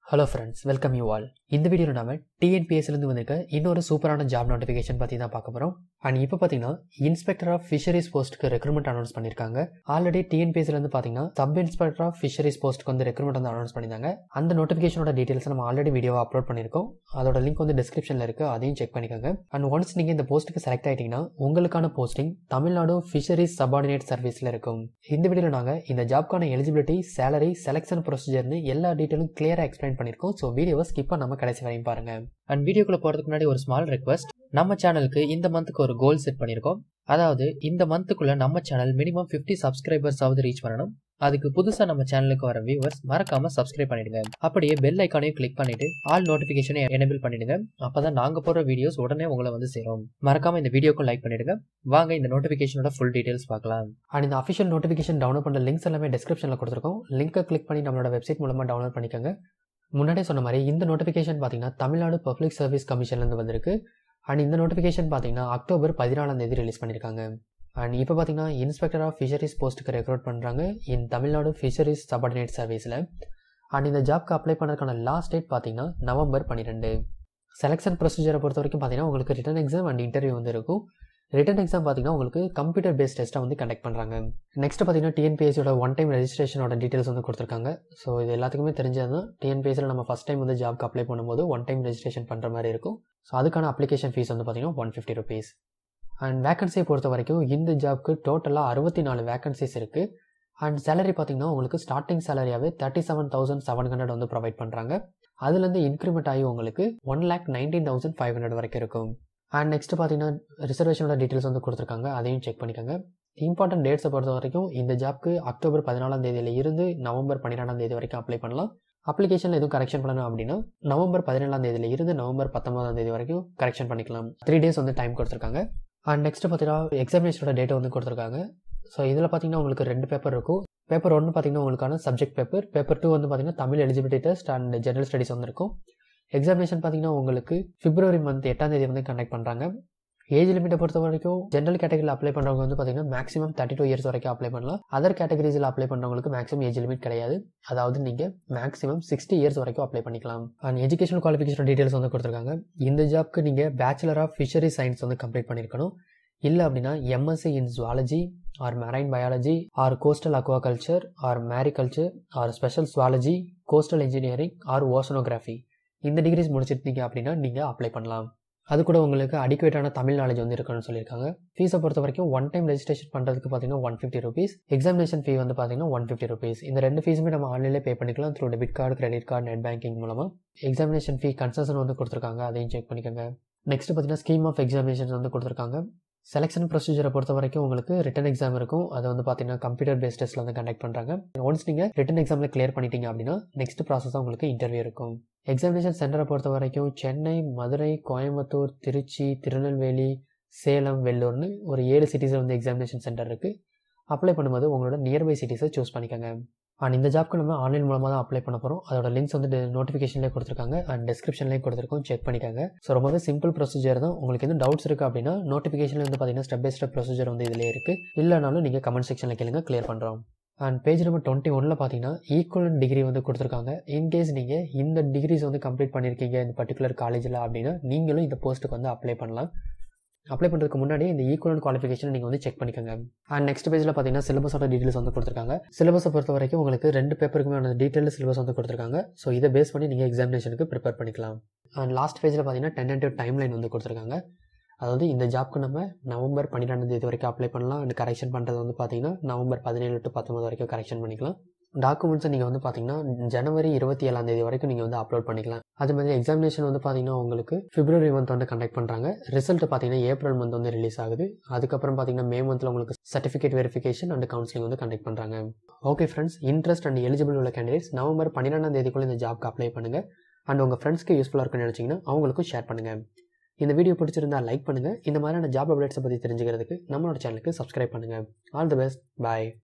hello friends welcome you all இந்த வீடியோவில் நாம டிஎன்பிஎஸ்லேருந்து வந்திருக்க இன்னொரு சூப்பரான ஜாப் நோட்டிஃபிகேஷன் பற்றி தான் பார்க்க போகிறோம் அண்ட் இப்போ பார்த்தீங்கன்னா இன்ஸ்பெக்டர் ஆஃப் ஃபிஷரிஸ் போஸ்ட்டுக்கு ரெக்ரூட்மெண்ட் அனௌன்ஸ் பண்ணியிருக்காங்க ஆல்ரெடி டிஎன்பிஎஸ்லேருந்து பார்த்தீங்கன்னா சப் இன்ஸ்பெக்டர் ஆஃப் ஃபிஷரிஸ் போஸ்ட்டுக்கு வந்து ரெக்ரூட்மெண்ட் வந்து அனௌன்ஸ் பண்ணியிருந்தாங்க அந்த நோட்டிஃபிகேஷனோட டீட்டெயில்ஸ் நம்ம ஆல்ரெடி வீடியோவை அப்லோட் பண்ணியிருக்கோம் அதோட லிங்க் வந்து டிஸ்கிரிப்ஷனில் இருக்குது அதையும் செக் பண்ணிக்கோங்க அண்ட் ஒன்ஸ் நீங்கள் இந்த போஸ்ட்டுக்கு செலக்ட் ஆகிட்டீங்கன்னா உங்களுக்கான போஸ்டிங் தமிழ்நாடு ஃபிஷரிஸ் சபார்டினேட் சர்வீஸில் இருக்கும் இந்த வீடியோவில் நாங்கள் இந்த ஜாப்க்கான எலிஜிபிலிட்டி சேலரி செலெக்ஷன் ப்ரொசீஜர்னு எல்லா டீட்டெயிலும் கிளியராக எக்ஸ்பிளைன் பண்ணியிருக்கோம் ஸோ வீடியோவை ஸ்கிப் பண்ணாமல் கடைசி வரையும் பாருங்க அண்ட் வீடியோக்குள்ள போகிறதுக்கு முன்னாடி ஒரு ஸ்மால் ரெக்வஸ்ட் நம்ம சேனலுக்கு இந்த மந்த்துக்கு ஒரு கோல் செட் பண்ணியிருக்கோம் அதாவது இந்த மந்த்துக்குள்ள நம்ம சேனல் மினிமம் ஃபிஃப்டி சப்ஸ்கிரைபர்ஸ் ஆவது ரீச் பண்ணணும் அதுக்கு புதுசாக நம்ம சேனலுக்கு வர வியூவர்ஸ் மறக்காம சப்ஸ்கிரைப் பண்ணிடுங்க அப்படியே பெல் ஐக்கானையும் கிளிக் பண்ணிட்டு ஆல் நோட்டிஃபிகேஷனை எனேபிள் பண்ணிடுங்க அப்பதான் நாங்க போடுற வீடியோஸ் உடனே உங்களை வந்து சேரும் மறக்காம இந்த வீடியோக்கும் லைக் பண்ணிடுங்க வாங்க இந்த நோட்டிஃபிகேஷனோட ஃபுல் டீடைல்ஸ் பார்க்கலாம் அண்ட் இந்த அஃபிஷியல் நோட்டிஃபிகேஷன் டவுன்லோட் பண்ண லிங்க்ஸ் எல்லாமே டிஸ்கிரிப்ஷனில் கொடுத்துருக்கோம் லிங்கை கிளிக் பண்ணி நம்மளோட வெப்சைட் மூலமாக டவுன்லோட் பண்ணிக்கோங்க முன்னாடியே சொன்ன மாதிரி இந்த நோட்டிஃபிகேஷன் பார்த்தீங்கன்னா தமிழ்நாடு பப்ளிக் சர்வீஸ் கமிஷன்லேருந்து வந்திருக்கு அண்ட் இந்த நோட்டிஃபிகேஷன் பார்த்தீங்கன்னா அக்டோபர் பதினாலாம் தேதி ரிலீஸ் பண்ணியிருக்காங்க அண்ட் இப்போ பார்த்தீங்கன்னா இன்ஸ்பெக்டர் ஆஃப் ஃபிஷரிஸ் போஸ்ட்டுக்கு ரெக்ரூட் பண்ணுறாங்க இன் தமிழ்நாடு ஃபிஷரிஸ் சபார்டினேட் சர்வீஸில் அண்ட் இந்த ஜாப்க்கு அப்ளை பண்ணுறதுக்கான லாஸ்ட் டேட் பார்த்தீங்கன்னா நவம்பர் பன்னிரெண்டு செலெக்ஷன் ப்ரொசீஜரை பொறுத்த வரைக்கும் பார்த்தீங்கன்னா உங்களுக்கு ரிட்டன் எக்ஸாம் அண்ட் இன்டர்வியூ வந்து இருக்கும் ரிட்டன் எக்ஸாம் பார்த்தீங்கன்னா உங்களுக்கு கம்ப்யூட்டர் பேஸ்ட் டெஸ்ட்டாக வந்து கண்டக்ட் பண்ணுறாங்க நெக்ஸ்ட் பார்த்தீங்கன்னா டிஎன்பிஎஸ்சியோட ஒன் டைம் ரெஜிஸ்ட்ரேஷனோட டீட்டெயில்ஸ் வந்து கொடுத்துருக்காங்க ஸோ இது எல்லாத்துக்குமே தெரிஞ்சது தான் டிஎன்பிஎஸ்சியில் நம்ம ஃபஸ்ட் டைம் வந்து ஜாப்க்கு அப்ளை பண்ணும்போது ஒன் டைம் ரெஜிஸ்ட்ரேஷன் பண்ணுற மாதிரி இருக்கும் ஸோ அதுக்கான அப்ளிகேஷன் ஃபீஸ் வந்து பார்த்தீங்கன்னா ஒன் ஃபிஃப்டி ருபீஸ் அண்ட் வேகன்சியை பொறுத்த வரைக்கும் இந்த ஜாப்க்கு டோட்டலாக அறுபத்தி நாலு வேகன்சிஸ் இருக்குது அண்ட் சேலரி பார்த்தீங்கன்னா உங்களுக்கு ஸ்டார்டிங் சேலரியாகவே thirty seven thousand seven hundred வந்து ப்ரொவைட் பண்ணுறாங்க அதுலேருந்து இன்க்ரிமெண்ட் ஆகி உங்களுக்கு one lakh nineteen thousand five hundred வரைக்கும் இருக்கும் அண்ட் நெக்ஸ்ட் பார்த்தீங்கன்னா ரிசர்வேஷனோட டீட்டெயில்ஸ் வந்து கொடுத்துருக்காங்க அதையும் செக் பண்ணிக்கோங்க இம்பார்ட்டன்ட் டேட்ஸை பொறுத்த வரைக்கும் இந்த ஜாப்க்கு அக்டோபர் பதினாலாம் தேதியில இருந்து நவம்பர் பன்னிரெண்டாம் தேதி வரைக்கும் அப்ளை பண்ணலாம் அப்ளிகேஷனில் எதுவும் கரெக்ஷன் பண்ணணும் அப்படின்னா நவம்பர் பதினேழாம் தேதியில இருந்து நவம்பர் பத்தொன்பதாம் தேதி வரைக்கும் கரெக்ஷன் பண்ணிக்கலாம் த்ரீ டேஸ் வந்து டைம் கொடுத்துருக்காங்க அண்ட் நெக்ஸ்ட் பார்த்தீங்கன்னா எக்ஸாமினேஷனோட டேட்டை வந்து கொடுத்துருக்காங்க ஸோ இதில் பார்த்தீங்கன்னா உங்களுக்கு ரெண்டு பேப்பர் இருக்கும் பேப்பர் ஒன்று பார்த்தீங்கன்னா உங்களுக்கான சப்ஜெக்ட் பேப்பர் பேப்பர் டூ வந்து பார்த்தீங்கன்னா Tamil eligibility test and general studies வந்து இருக்கும் எக்ஸாமினேஷன் பார்த்தீங்கன்னா உங்களுக்கு பிப்ரவரி மந்த் எட்டாம் தேதி வந்து கண்டக்ட் பண்ணுறாங்க ஏஜ் லிமிட்டை பொறுத்த வரைக்கும் ஜென்ரல் கேட்டகரியில் அப்ளை பண்ணுறவங்க வந்து பார்த்தீங்கன்னா மேக்ஸிமம் தேர்ட்டி டூ இயர்ஸ் வரைக்கும் அப்ளை பண்ணலாம் அதர் கேட்டகரிஸில் அப்ளை பண்ணுறவங்களுக்கு மேக்ஸிமம் ஏஜ் லிமிட் கிடையாது அதாவது நீங்கள் மேக்ஸிமம் சிக்ஸ்டி இயர்ஸ் வரைக்கும் அப்ளை பண்ணிக்கலாம் அண்ட் எஜுகேஷன் குவாலிஃபிகேஷன் டீட்டெயில்ஸ் வந்து கொடுத்துருக்காங்க இந்த ஜாப்க்கு நீங்கள் பேச்சுலர் ஆஃப் ஃபிஷரி சயின்ஸ் வந்து கம்ப்ளீட் பண்ணியிருக்கணும் இல்லை அப்படின்னா MSc in zoology or marine biology or coastal aquaculture or mariculture or special zoology coastal engineering or oceanography இந்த டிகிரிஸ் முடிச்சிருந்தீங்க அப்படின்னா நீங்கள் அப்ளை பண்ணலாம் அது கூட உங்களுக்கு அடிக்குவேட்டான தமிழ் நாலேஜ் வந்து இருக்குன்னு சொல்லியிருக்காங்க ஃபீஸை பொறுத்த வரைக்கும் ஒன் டைம் ரெஜிஸ்ட்ரேஷன் பண்ணுறதுக்கு பார்த்தீங்கன்னா one fifty rupees examination fee வந்து பார்த்தீங்கன்னா ஒன் ஃபிஃப்டி ருபீஸ் இந்த ரெண்டு ஃபீஸுமே நம்ம ஆன்லைனில் பே பண்ணிக்கலாம் through debit card credit card net banking மூலமாக எக்ஸாமினேஷன் ஃபீ கன்செஷன் வந்து கொடுத்துருக்காங்க அதையும் செக் பண்ணிக்கோங்க நெக்ஸ்ட் பார்த்தீங்கன்னா ஸ்கீம் ஆஃப் எக்ஸாமினேஷன் வந்து கொடுத்துருக்காங்க செலெக்ஷன் ப்ரொசீஜரை பொறுத்த வரைக்கும் உங்களுக்கு ரிட்டன் எக்ஸாம் இருக்கும் அது வந்து பார்த்தீங்கன்னா கம்ப்யூட்டர் பேஸ்ட் டெஸ்ட்டில் வந்து கண்டக்ட் பண்ணுறாங்க ஒன்ஸ் நீங்கள் ரிட்டன் எக்ஸாமில் கிளியர் பண்ணிட்டீங்க அப்படின்னா நெக்ஸ்ட் ப்ராசஸாக உங்களுக்கு இன்டர்வியூ இருக்கும் எக்ஸாமினேஷன் சென்டரை பொறுத்த வரைக்கும் சென்னை மதுரை கோயம்புத்தூர் திருச்சி திருநெல்வேலி சேலம் வெள்ளூர்னு ஒரு ஏழு சிட்டிஸில் வந்து எக்ஸாமினேஷன் சென்டர் இருக்குது அப்ளை பண்ணும்போது உங்களோட நியர்பை சிட்டிஸை சூஸ் பண்ணிக்கோங்க அண்ட் இந்த ஜாப்க்கு நம்ம ஆன்லைன் மூலமாக தான் அப்ளை பண்ண போகிறோம் அதோட லிங்க்ஸ் வந்து நோட்டிஃபிகேஷன்லேயே கொடுத்துருக்காங்க அண்ட் டிஸ்கிரிப்ஷன்லேயும் கொடுத்துருக்கோம் செக் பண்ணிக்கோங்க ஸோ ரொம்பவே சிம்பிள் ப்ரொசீஜர் தான் உங்களுக்கு எதுவும் டவுட்ஸ் இருக்குது அப்படின்னா நோட்டிஃபிகேஷனில் வந்து பார்த்தீங்கன்னா ஸ்டெப் பை ஸ்டெப் ப்ரொசீஜர் வந்து இதிலே இருக்குது இல்லைனாலும் நீங்கள் கமெண்ட் செக்ஷனில் கேளுங்க கிளியர் பண்ணுறோம் அண்ட் பேஜ் நம்பர் டுவெண்ட்டி ஒனில் பார்த்தீங்கன்னா ஈக்குவலன் டிகிரி வந்து கொடுத்துருக்காங்க இன்கேஸ் நீங்கள் இந்த டிகிரிஸ் வந்து கம்ப்ளீட் பண்ணியிருக்கீங்க இந்த பர்டிகுலர் காலேஜில் அப்படின்னா நீங்களும் இந்த போஸ்ட்டுக்கு வந்து அப்ளை பண்ணலாம் அப்ளை பண்ணுறதுக்கு முன்னாடி இந்த ஈக்குவலன் குவாலிஃபிகேஷன் நீங்கள் வந்து செக் பண்ணிக்கோங்க அண்ட் நெக்ஸ்ட் பேஜில் பார்த்தீங்கன்னா சிலபஸோட டீட்டெயில்ஸ் வந்து கொடுத்துருக்காங்க சிலபஸை பொறுத்த வரைக்கும் உங்களுக்கு ரெண்டு பேப்பருக்குமே அந்த டீட்டெயில் சிலபஸ் வந்து கொடுத்துருக்காங்க ஸோ இதை பேஸ் பண்ணி நீங்கள் எக்ஸாமினேஷனுக்கு ப்ரிப்பேர் பண்ணிக்கலாம் அண்ட் லாஸ்ட் பேஜில் பார்த்தீங்கன்னா டென்டேட்டிவ் டைம் லைன் வந்து கொடுத்துருக்காங்க அதாவது இந்த ஜாப்க்கு நம்ம நவம்பர் பன்னிரெண்டாம் தேதி வரைக்கும் அப்ளை பண்ணலாம் அண்ட் கரெக்ஷன் பண்ணுறது வந்து பார்த்தீங்கன்னா நவம்பர் பதினேழு டு பத்தொம்பது வரைக்கும் கரெக்ஷன் பண்ணிக்கலாம் டாக்குமெண்ட்ஸை நீங்கள் வந்து பார்த்தீங்கன்னா ஜனவரி இருபத்தி ஏழாம் தேதி வரைக்கும் நீங்கள் வந்து அப்லோட் பண்ணிக்கலாம் அது மாதிரி எக்ஸாமினேஷன் வந்து பார்த்தீங்கன்னா உங்களுக்கு பிப்ரவரி மந்த் வந்து கண்டக்ட் பண்ணுறாங்க ரிசல்ட் பார்த்தீங்கன்னா ஏப்ரல் மந்த் வந்து ரிலீஸ் ஆகுது அதுக்கப்புறம் பார்த்தீங்கன்னா மே மந்தில் உங்களுக்கு சர்டிஃபிகேட் வெரிஃபிகேஷன் அண்ட் கவுன்சிலிங் வந்து கண்டக்ட் பண்ணுறாங்க okay friends interest and eligible உள்ள கேண்டிடேட்ஸ் நவம்பர் பன்னிரெண்டாம் தேதிக்குள்ள இந்த ஜாப்க்கு அப்ளை பண்ணுங்கள் அண்ட் உங்கள் ஃப்ரெண்ட்ஸ்க்கு யூஸ்ஃபுல்லாக இருக்குன்னு நினச்சிங்கன்னா அவங்களுக்கும் ஷேர் பண்ணுங்கள் இந்த வீடியோ பிடிச்சிருந்தா லைக் பண்ணுங்கள் இந்த மாதிரியான ஜாப் அப்டேட்ஸை பற்றி தெரிஞ்சுக்கிறதுக்கு நம்மளோட சேனலுக்கு சப்ஸ்கிரைப் பண்ணுங்கள் ஆல் தி பெஸ்ட் பாய்